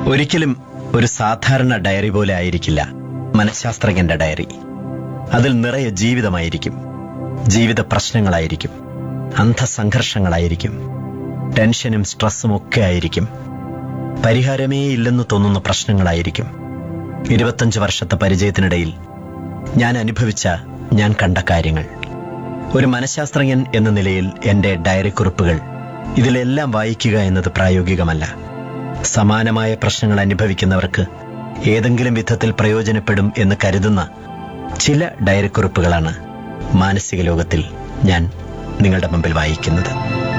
ഒരിക്കലും ഒരു സാധാരണ ഡയറി പോലെ ആയിരിക്കില്ല മനഃശാസ്ത്രജ്ഞന്റെ ഡയറി അതിൽ നിറയെ ജീവിതമായിരിക്കും ജീവിത പ്രശ്നങ്ങളായിരിക്കും അന്ധസംഘർഷങ്ങളായിരിക്കും ടെൻഷനും സ്ട്രെസ്സും ഒക്കെ ആയിരിക്കും പരിഹാരമേ ഇല്ലെന്ന് തോന്നുന്ന പ്രശ്നങ്ങളായിരിക്കും ഇരുപത്തഞ്ച് വർഷത്തെ പരിചയത്തിനിടയിൽ ഞാൻ അനുഭവിച്ച ഞാൻ കണ്ട കാര്യങ്ങൾ ഒരു മനഃശാസ്ത്രജ്ഞൻ എന്ന നിലയിൽ എന്റെ ഡയറി കുറിപ്പുകൾ ഇതിലെല്ലാം വായിക്കുക എന്നത് പ്രായോഗികമല്ല സമാനമായ പ്രശ്നങ്ങൾ അനുഭവിക്കുന്നവർക്ക് ഏതെങ്കിലും വിധത്തിൽ പ്രയോജനപ്പെടും എന്ന് കരുതുന്ന ചില ഡയറി കുറിപ്പുകളാണ് മാനസിക ലോകത്തിൽ ഞാൻ നിങ്ങളുടെ മുമ്പിൽ വായിക്കുന്നത്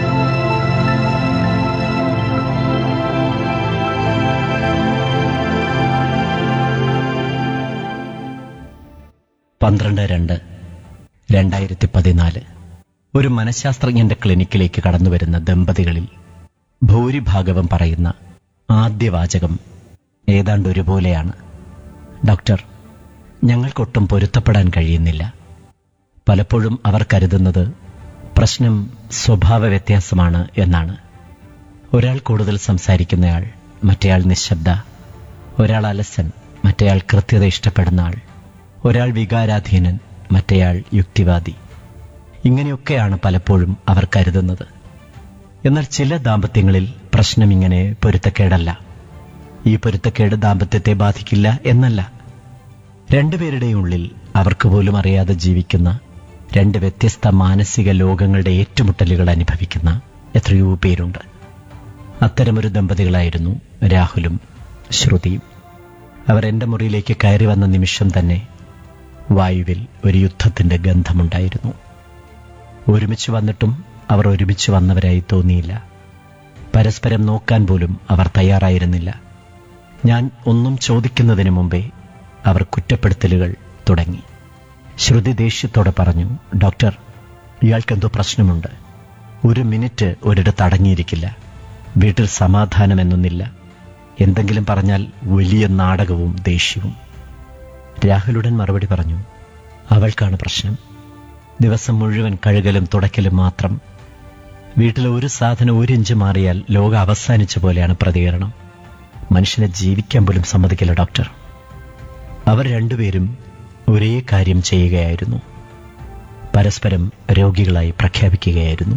പന്ത്രണ്ട് രണ്ട് രണ്ടായിരത്തി പതിനാല് ഒരു മനഃശാസ്ത്രജ്ഞന്റെ ക്ലിനിക്കിലേക്ക് കടന്നുവരുന്ന ദമ്പതികളിൽ ഭൂരിഭാഗവും പറയുന്ന ആദ്യ വാചകം ഏതാണ്ട് ഒരുപോലെയാണ് ഡോക്ടർ ഞങ്ങൾക്കൊട്ടും പൊരുത്തപ്പെടാൻ കഴിയുന്നില്ല പലപ്പോഴും അവർ കരുതുന്നത് പ്രശ്നം സ്വഭാവ വ്യത്യാസമാണ് എന്നാണ് ഒരാൾ കൂടുതൽ സംസാരിക്കുന്നയാൾ മറ്റേയാൾ നിശബ്ദ ഒരാൾ അലസൻ മറ്റേയാൾ കൃത്യത ഇഷ്ടപ്പെടുന്ന ആൾ ഒരാൾ വികാരാധീനൻ മറ്റേയാൾ യുക്തിവാദി ഇങ്ങനെയൊക്കെയാണ് പലപ്പോഴും അവർ കരുതുന്നത് എന്നാൽ ചില ദാമ്പത്യങ്ങളിൽ പ്രശ്നം ഇങ്ങനെ പൊരുത്തക്കേടല്ല ഈ പൊരുത്തക്കേട് ദാമ്പത്യത്തെ ബാധിക്കില്ല എന്നല്ല രണ്ടുപേരുടെയും ഉള്ളിൽ അവർക്ക് പോലും അറിയാതെ ജീവിക്കുന്ന രണ്ട് വ്യത്യസ്ത മാനസിക ലോകങ്ങളുടെ ഏറ്റുമുട്ടലുകൾ അനുഭവിക്കുന്ന എത്രയോ പേരുണ്ട് അത്തരമൊരു ദമ്പതികളായിരുന്നു രാഹുലും ശ്രുതിയും അവർ എന്റെ മുറിയിലേക്ക് കയറി വന്ന നിമിഷം തന്നെ വായുവിൽ ഒരു യുദ്ധത്തിന്റെ ഗന്ധമുണ്ടായിരുന്നു ഒരുമിച്ച് വന്നിട്ടും അവർ ഒരുമിച്ച് വന്നവരായി തോന്നിയില്ല പരസ്പരം നോക്കാൻ പോലും അവർ തയ്യാറായിരുന്നില്ല ഞാൻ ഒന്നും ചോദിക്കുന്നതിന് മുമ്പേ അവർ കുറ്റപ്പെടുത്തലുകൾ തുടങ്ങി ശ്രുതി ദേഷ്യത്തോടെ പറഞ്ഞു ഡോക്ടർ ഇയാൾക്കെന്തോ പ്രശ്നമുണ്ട് ഒരു മിനിറ്റ് ഒരിടത്ത് അടങ്ങിയിരിക്കില്ല വീട്ടിൽ സമാധാനമെന്നൊന്നില്ല എന്തെങ്കിലും പറഞ്ഞാൽ വലിയ നാടകവും ദേഷ്യവും രാഹുലുടൻ മറുപടി പറഞ്ഞു അവൾക്കാണ് പ്രശ്നം ദിവസം മുഴുവൻ കഴുകലും തുടയ്ക്കലും മാത്രം വീട്ടിലെ ഒരു സാധനം ഒരു ഇഞ്ച് മാറിയാൽ ലോകം അവസാനിച്ച പോലെയാണ് പ്രതികരണം മനുഷ്യനെ ജീവിക്കാൻ പോലും സമ്മതിക്കില്ല ഡോക്ടർ അവർ രണ്ടുപേരും ഒരേ കാര്യം ചെയ്യുകയായിരുന്നു പരസ്പരം രോഗികളായി പ്രഖ്യാപിക്കുകയായിരുന്നു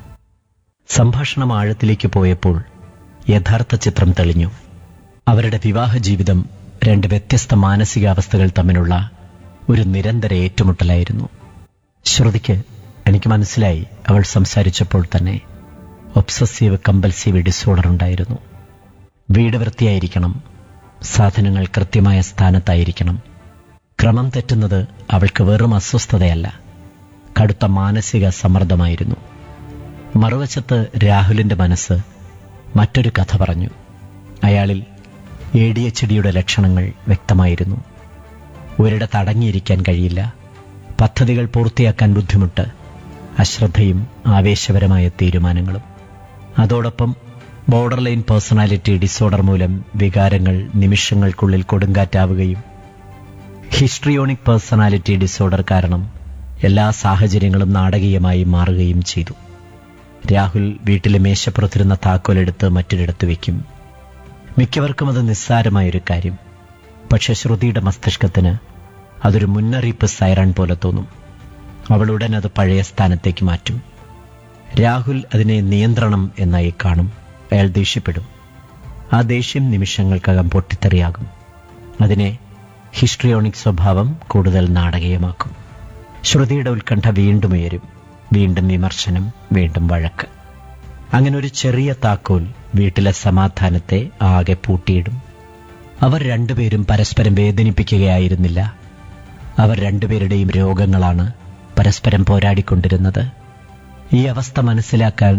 സംഭാഷണം ആഴത്തിലേക്ക് പോയപ്പോൾ യഥാർത്ഥ ചിത്രം തെളിഞ്ഞു അവരുടെ വിവാഹ ജീവിതം രണ്ട് വ്യത്യസ്ത മാനസികാവസ്ഥകൾ തമ്മിലുള്ള ഒരു നിരന്തര ഏറ്റുമുട്ടലായിരുന്നു ശ്രുതിക്ക് എനിക്ക് മനസ്സിലായി അവൾ സംസാരിച്ചപ്പോൾ തന്നെ ഒബ്സസീവ് കമ്പൽസീവ് ഡിസോർഡർ ഉണ്ടായിരുന്നു വീട് വൃത്തിയായിരിക്കണം സാധനങ്ങൾ കൃത്യമായ സ്ഥാനത്തായിരിക്കണം ക്രമം തെറ്റുന്നത് അവൾക്ക് വെറും അസ്വസ്ഥതയല്ല കടുത്ത മാനസിക സമ്മർദ്ദമായിരുന്നു മറുവശത്ത് രാഹുലിന്റെ മനസ്സ് മറ്റൊരു കഥ പറഞ്ഞു അയാളിൽ എ ഡി എച്ച് ഡിയുടെ ലക്ഷണങ്ങൾ വ്യക്തമായിരുന്നു ഒരിടത്ത് അടങ്ങിയിരിക്കാൻ കഴിയില്ല പദ്ധതികൾ പൂർത്തിയാക്കാൻ ബുദ്ധിമുട്ട് അശ്രദ്ധയും ആവേശപരമായ തീരുമാനങ്ങളും അതോടൊപ്പം ബോർഡർ ലൈൻ പേഴ്സണാലിറ്റി ഡിസോർഡർ മൂലം വികാരങ്ങൾ നിമിഷങ്ങൾക്കുള്ളിൽ കൊടുങ്കാറ്റാവുകയും ഹിസ്ട്രിയോണിക് പേഴ്സണാലിറ്റി ഡിസോർഡർ കാരണം എല്ലാ സാഹചര്യങ്ങളും നാടകീയമായി മാറുകയും ചെയ്തു രാഹുൽ വീട്ടിലെ മേശപ്പുറത്തിരുന്ന താക്കോലെടുത്ത് മറ്റൊരിടത്ത് വയ്ക്കും മിക്കവർക്കും അത് നിസ്സാരമായൊരു കാര്യം പക്ഷെ ശ്രുതിയുടെ മസ്തിഷ്കത്തിന് അതൊരു മുന്നറിയിപ്പ് സൈറൺ പോലെ തോന്നും അവൾ ഉടൻ അത് പഴയ സ്ഥാനത്തേക്ക് മാറ്റും രാഹുൽ അതിനെ നിയന്ത്രണം എന്നായി കാണും അയാൾ ദേഷ്യപ്പെടും ആ ദേഷ്യം നിമിഷങ്ങൾക്കകം പൊട്ടിത്തെറിയാകും അതിനെ ഹിസ്ട്രിയോണിക് സ്വഭാവം കൂടുതൽ നാടകീയമാക്കും ശ്രുതിയുടെ ഉത്കണ്ഠ വീണ്ടും ഉയരും വീണ്ടും വിമർശനം വീണ്ടും വഴക്ക് അങ്ങനെ ഒരു ചെറിയ താക്കോൽ വീട്ടിലെ സമാധാനത്തെ ആകെ പൂട്ടിയിടും അവർ രണ്ടുപേരും പരസ്പരം വേദനിപ്പിക്കുകയായിരുന്നില്ല അവർ രണ്ടുപേരുടെയും രോഗങ്ങളാണ് പരസ്പരം പോരാടിക്കൊണ്ടിരുന്നത് ഈ അവസ്ഥ മനസ്സിലാക്കാൻ